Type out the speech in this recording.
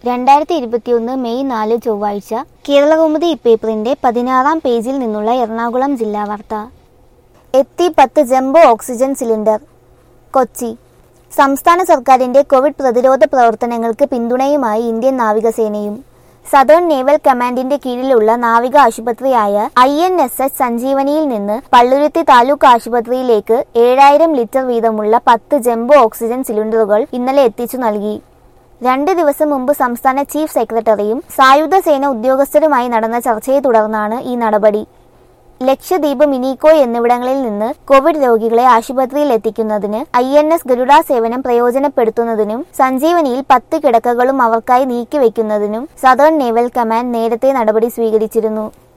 രണ്ടായിരത്തി ഇരുപത്തിയൊന്ന് മെയ് നാല് ചൊവ്വാഴ്ച കേരളകൗമുദി ഇപ്പേപ്പറിന്റെ പതിനാറാം പേജിൽ നിന്നുള്ള എറണാകുളം ജില്ലാ വാർത്ത എത്തി പത്ത് ജംബോ ഓക്സിജൻ സിലിണ്ടർ കൊച്ചി സംസ്ഥാന സർക്കാരിന്റെ കോവിഡ് പ്രതിരോധ പ്രവർത്തനങ്ങൾക്ക് പിന്തുണയുമായി ഇന്ത്യൻ നാവികസേനയും സദേൺ നേവൽ കമാൻഡിന്റെ കീഴിലുള്ള നാവിക ആശുപത്രിയായ ഐ എൻ എസ് എസ് സഞ്ജീവനിയിൽ നിന്ന് പള്ളുരുത്തി താലൂക്ക് ആശുപത്രിയിലേക്ക് ഏഴായിരം ലിറ്റർ വീതമുള്ള പത്ത് ജംബോ ഓക്സിജൻ സിലിണ്ടറുകൾ ഇന്നലെ എത്തിച്ചു നൽകി രണ്ട് ദിവസം മുമ്പ് സംസ്ഥാന ചീഫ് സെക്രട്ടറിയും സായുധ സേന ഉദ്യോഗസ്ഥരുമായി നടന്ന ചർച്ചയെ തുടർന്നാണ് ഈ നടപടി ലക്ഷദ്വീപ് മിനിക്കോയ് എന്നിവിടങ്ങളിൽ നിന്ന് കോവിഡ് രോഗികളെ ആശുപത്രിയിൽ എത്തിക്കുന്നതിന് ഐ എൻ എസ് ഗരുഡ സേവനം പ്രയോജനപ്പെടുത്തുന്നതിനും സഞ്ജീവനിയിൽ പത്ത് കിടക്കകളും അവർക്കായി നീക്കിവെക്കുന്നതിനും സദേൺ നേവൽ കമാൻഡ് നേരത്തെ നടപടി സ്വീകരിച്ചിരുന്നു